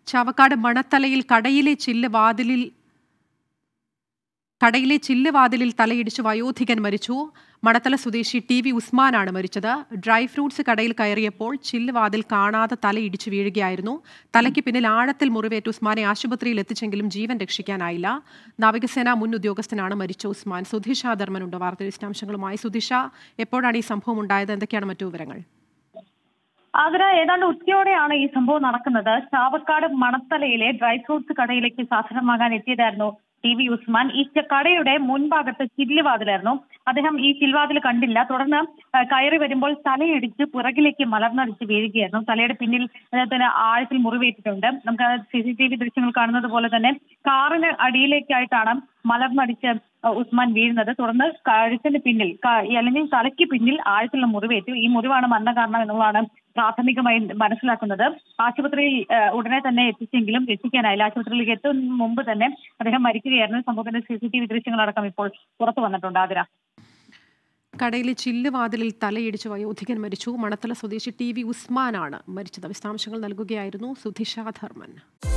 ചാവക്കാട് മണത്തലയിൽ കടയിലെ ചില്ല് വാതിലിൽ കടയിലെ ചില്ല് വാതിലിൽ തലയിടിച്ച് വയോധികൻ മരിച്ചു മണത്തല സ്വദേശി ടി വി ഉസ്മാനാണ് മരിച്ചത് ഡ്രൈ ഫ്രൂട്ട്സ് കടയിൽ കയറിയപ്പോൾ ചില്ല് വാതിൽ കാണാതെ തലയിടിച്ച് വീഴുകയായിരുന്നു തലയ്ക്ക് പിന്നിൽ ആഴത്തിൽ മുറിവേറ്റ് ഉസ്മാനെ ആശുപത്രിയിൽ എത്തിച്ചെങ്കിലും ജീവൻ രക്ഷിക്കാനായില്ല നാവികസേന മുൻ ഉദ്യോഗസ്ഥനാണ് മരിച്ച ഉസ്മാൻ സുധിഷ ധർമ്മനുണ്ട് വാർത്ത വിശദാംശങ്ങളുമായി സുധിഷ എപ്പോഴാണ് ഈ സംഭവം ഉണ്ടായത് എന്തൊക്കെയാണ് മറ്റു വിവരങ്ങൾ ആതിര ഏതാണ്ട് ഉച്ചയോടെയാണ് ഈ സംഭവം നടക്കുന്നത് ചാവക്കാട് മണത്തലയിലെ ഡ്രൈ ഫ്രൂട്ട്സ് കടയിലേക്ക് സാധനം വാങ്ങാൻ എത്തിയതായിരുന്നു ടി വി ഉസ്മാൻ ഈ ച- കടയുടെ മുൻഭാഗത്ത് ചില്ലുവാതിലായിരുന്നു അദ്ദേഹം ഈ ചില്ലുവാതിൽ കണ്ടില്ല തുടർന്ന് ആ, കയറി വരുമ്പോൾ തലയിടിച്ച് പുറകിലേക്ക് മലർന്നടിച്ച് വീഴുകയായിരുന്നു തലയുടെ പിന്നിൽ അദ്ദേഹത്തിന് ആഴത്തിൽ മുറിവേറ്റിട്ടുണ്ട് നമുക്ക് സി സി ടി വി ദൃശ്യങ്ങൾ കാണുന്നത് പോലെ തന്നെ കാറിന് അടിയിലേക്കായിട്ടാണ് മലർന്നടിച്ച് ഉസ്മാൻ വീഴുന്നത് തുടർന്ന് കഴുത്തിന് പിന്നിൽ ക- അല്ലെങ്കിൽ തലയ്ക്ക് പിന്നിൽ ആഴത്തിലുള്ള മുറിവേറ്റു ഈ മുറിവാണ് മരണകാരണം എന്നുള്ളതാണ് പ്രാഥമികമായി മനസ്സിലാക്കുന്നത് ആശുപത്രിയിൽ ആ, ഉടനെ തന്നെ എത്തിച്ചെങ്കിലും രക്ഷിക്കാനായില്ല ആശുപത്രിയിലേക്ക് എത്തുന്നതിന് മുമ്പ് തന്നെ അദ്ദേഹം മരിക്കുകയായിരുന്നു സംഭവത്തിന്റെ സി സി ടി വി ദൃശ്യങ്ങളടക്കം ഇപ്പോൾ പുറത്തു വന്നിട്ടുണ്ട് ആതിര കടയിലെ ചില്ല് വാതിലിൽ തലയിടിച്ച് വയോധികൻ മരിച്ചു മണത്തല സ്വദേശി ടി വി ഉസ്മാനാണ് മരിച്ചത് വിശദാംശങ്ങൾ നൽകുകയായിരുന്നു സുധിഷ ധർമ്മൻ